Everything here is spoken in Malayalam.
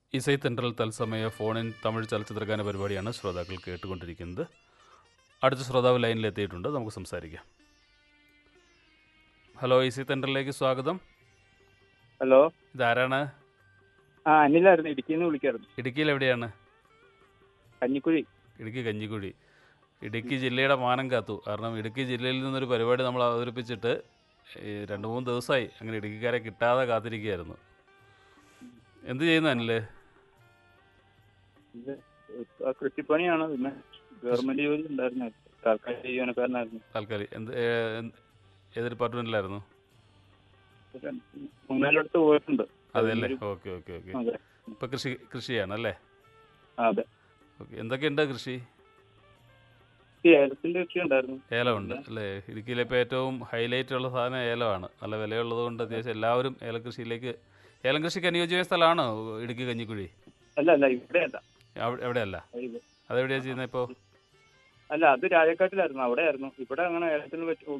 ഇസൈ തെൻട്രൽ തത്സമയ ഫോണിൻ തമിഴ് ചലച്ചിത്രഗാന പരിപാടിയാണ് ശ്രോതാക്കൾ കേട്ടുകൊണ്ടിരിക്കുന്നത് അടുത്ത ശ്രോതാവ് ലൈനിൽ എത്തിയിട്ടുണ്ട് നമുക്ക് സംസാരിക്കാം ഹലോ ഇസൈ തെൻട്രലിലേക്ക് സ്വാഗതം ഹലോ ഇതാരാണ് ആ അനിലായിരുന്നു ഇടുക്കിയിൽ നിന്ന് വിളിക്കായിരുന്നു ഇടുക്കിയിൽ എവിടെയാണ് കഞ്ഞിക്കുഴി ഇടുക്കി കഞ്ഞിക്കുഴി ഇടുക്കി ജില്ലയുടെ മാനം കാത്തു കാരണം ഇടുക്കി ജില്ലയിൽ നിന്നൊരു പരിപാടി നമ്മൾ അവതരിപ്പിച്ചിട്ട് ഈ രണ്ട് മൂന്ന് ദിവസമായി അങ്ങനെ ഇടുക്കിക്കാരെ കിട്ടാതെ കാത്തിരിക്കുകയായിരുന്നു എന്ത് ചെയ്യുന്നു അനില് ഇത് ആ കൃഷിപ്പണിയാണ് പിന്നെ ഗവൺമെന്റ് ജോലി ഉണ്ടായിരുന്നു താൽക്കാലിക ജീവനക്കാരനായിരുന്നു താൽക്കാലിക എന്ത് ഏ, എന്ത്- ഏത് ഡിപ്പാർട്ട്മെന്റിലായിരുന്നു ഒരു മൂന്നാലിടത്ത് പോയിട്ടുണ്ട് അതെയല്ലേ ഓക്കെ ഓക്കെ ഓക്കെ അതെ ഇപ്പൊ കൃഷി കൃഷിയാണ് അല്ലേ ആ, അതെ ഓക്കെ എന്തൊക്കെയുണ്ട് കൃഷി ഈ ഏലത്തിന്റെ കൃഷി ഉണ്ടായിരുന്നു ഏലമുണ്ട് അല്ലേ ഇടുക്കിയിലെ ഇപ്പോൾ ഏറ്റവും ഹൈലൈറ്റ് ഉള്ള സാധനം ഏലമാണ് നല്ല വിലയുള്ളത് കൊണ്ട് അത്യാവശ്യം എല്ലാവരും ഏലകൃഷിയിലേക്ക് ഏലം കൃഷിക്ക് അനുയോജ്യമായ സ്ഥലമാണോ ഇടുക്കി കഞ്ഞിക്കുഴി അല്ല അല്ല ഇവിടെ അല്ല അവിടെ എവിടെയല്ല അതെവിടെയാണ് ചെയ്യുന്നത് ഇപ്പോൾ അല്ല അത് രാജക്കാട്ടിലായിരുന്നു അവിടെ ആയിരുന്നു ഇവിടെ അങ്ങനെ ഏലത്തിന് പറ്റി